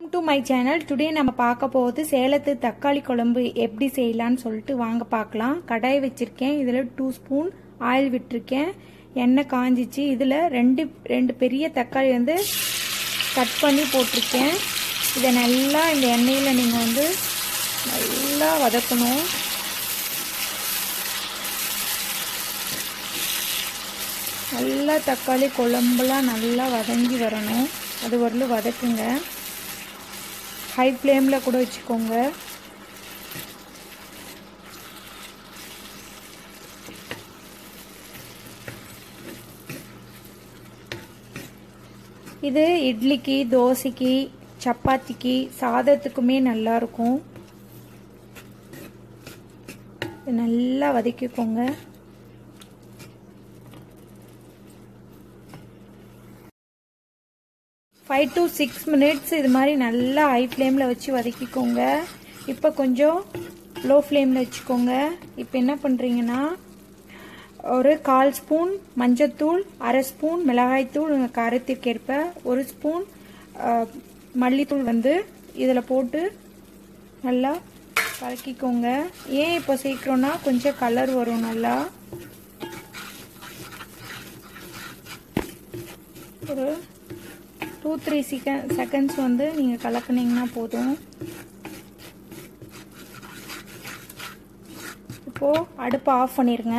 to my channel today நம்ம பார்க்க போகுது சேலத்து தக்காளி குழம்பு எப்படி செய்யலான்னு சொல்லிட்டு வாங்க பார்க்கலாம் கடாய் வச்சிருக்கேன் இதில் டூ ஸ்பூன் ஆயில் விட்டுருக்கேன் எண்ணெய் காஞ்சிச்சு இதில் ரெண்டு ரெண்டு பெரிய தக்காளி வந்து கட் பண்ணி போட்டிருக்கேன் இதை நல்லா இந்த எண்ணெயில் நீங்கள் வந்து நல்லா வதக்கணும் நல்லா தக்காளி குழம்புலாம் நல்லா வதங்கி வரணும் அது வரலும் வதக்குங்க ஹை ஃப்ளேமில் கூட வச்சுக்கோங்க இது இட்லிக்கு தோசைக்கு சப்பாத்திக்கு சாதத்துக்குமே நல்லா இருக்கும் நல்லா வதக்கிக்கோங்க ஃபைவ் டு சிக்ஸ் மினிட்ஸ் இது மாதிரி நல்லா ஹை ஃப்ளேமில் வச்சு வதக்கிக்கோங்க இப்போ கொஞ்சம் லோ ஃப்ளேமில் வச்சுக்கோங்க இப்போ என்ன பண்ணுறீங்கன்னா ஒரு கால் ஸ்பூன் மஞ்சத்தூள் அரை ஸ்பூன் மிளகாய்த்தூள் உங்கள் காரத்திற்கு ஏற்ப ஒரு ஸ்பூன் மல்லித்தூள் வந்து இதில் போட்டு நல்லா கலக்கிக்கோங்க ஏன் இப்போ சேர்க்குறோன்னா கொஞ்சம் கலர் வரும் நல்லா ஒரு டூ த்ரீ செகண்ட் செகண்ட்ஸ் வந்து நீங்கள் கலக்குனீங்கன்னா போதும் இப்போது அடுப்பை ஆஃப் பண்ணிடுங்க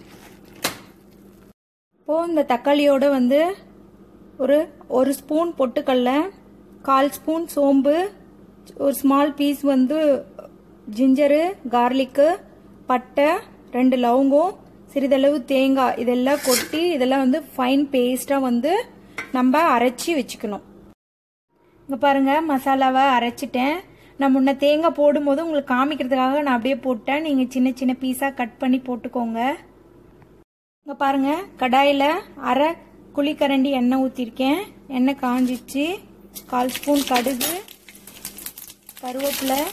இப்போது இந்த தக்காளியோடு வந்து ஒரு ஒரு ஸ்பூன் பொட்டுக்கடல கால் ஸ்பூன் சோம்பு ஒரு ஸ்மால் பீஸ் வந்து ஜிஞ்சரு கார்லிக்கு பட்டை ரெண்டு லவங்கம் சிறிதளவு தேங்காய் இதெல்லாம் கொட்டி இதெல்லாம் வந்து ஃபைன் பேஸ்ட்டாக வந்து நம்ம அரைச்சி வச்சுக்கணும் இங்கே பாருங்கள் மசாலாவை அரைச்சிட்டேன் நான் முன்ன தேங்காய் போடும்போது உங்களுக்கு காமிக்கிறதுக்காக நான் அப்படியே போட்டேன் நீங்கள் சின்ன சின்ன பீஸாக கட் பண்ணி போட்டுக்கோங்க இங்கே பாருங்கள் கடாயில் அரை குழிக்கரண்டி எண்ணெய் ஊற்றிருக்கேன் எண்ணெய் காஞ்சிச்சு கால் ஸ்பூன் கடுகு கருவேப்பிலை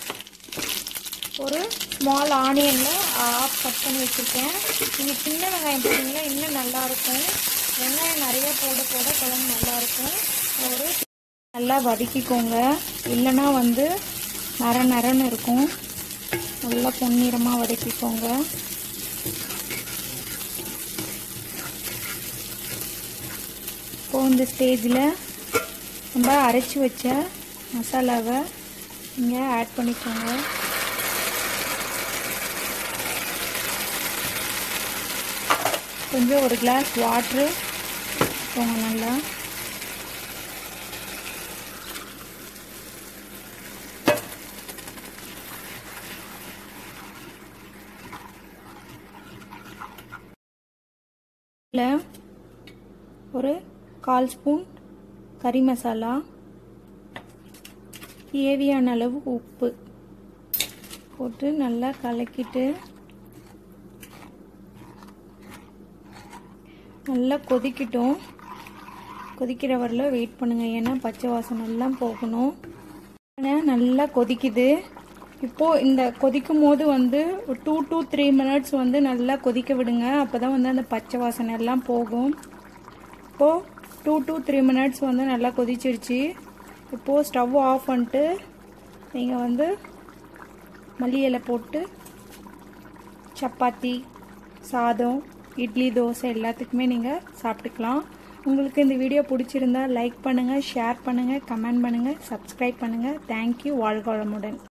ஒரு ஸ்மால் ஆனியனில் ஆஃப் கட் பண்ணி வச்சுருக்கேன் நீங்கள் சின்ன வெங்காயம் போட்டிங்கன்னா இன்னும் நல்லாயிருக்கும் வெங்காயம் நிறைய போட போட குழம்பு நல்லாயிருக்கும் ஒரு நல்லா வதக்கிக்கோங்க இல்லைன்னா வந்து நர நரன்னு இருக்கும் நல்லா பொன்னிறமாக வதக்கிக்கோங்க இப்போ இந்த ஸ்டேஜில் நம்ம அரைச்சி வச்ச மசாலாவை இங்கே ஆட் பண்ணிக்கோங்க கொஞ்சம் ஒரு கிளாஸ் வாட்ரு போங்க நல்லா ஒரு கால் ஸ்பூன் கறி மசாலா தேவையான அளவு உப்பு போட்டு நல்லா கலக்கிட்டு நல்லா கொதிக்கட்டும் கொதிக்கிற வரல வெயிட் பண்ணுங்கள் ஏன்னா பச்சை வாசனை எல்லாம் போகணும் நல்லா கொதிக்குது இப்போது இந்த கொதிக்கும் போது வந்து ஒரு டூ டூ த்ரீ மினிட்ஸ் வந்து நல்லா கொதிக்க விடுங்க அப்போ தான் வந்து அந்த பச்சை வாசனை எல்லாம் போகும் இப்போது டூ டூ த்ரீ மினிட்ஸ் வந்து நல்லா கொதிச்சிருச்சு இப்போது ஸ்டவ் ஆஃப் பண்ணிட்டு நீங்கள் வந்து மல்லி இலை போட்டு சப்பாத்தி சாதம் இட்லி தோசை எல்லாத்துக்குமே நீங்கள் சாப்பிட்டுக்கலாம் உங்களுக்கு இந்த வீடியோ பிடிச்சிருந்தா லைக் பண்ணுங்கள் ஷேர் பண்ணுங்கள் கமெண்ட் பண்ணுங்கள் சப்ஸ்கிரைப் பண்ணுங்கள் தேங்க்யூ வாழ்க வளமுடன்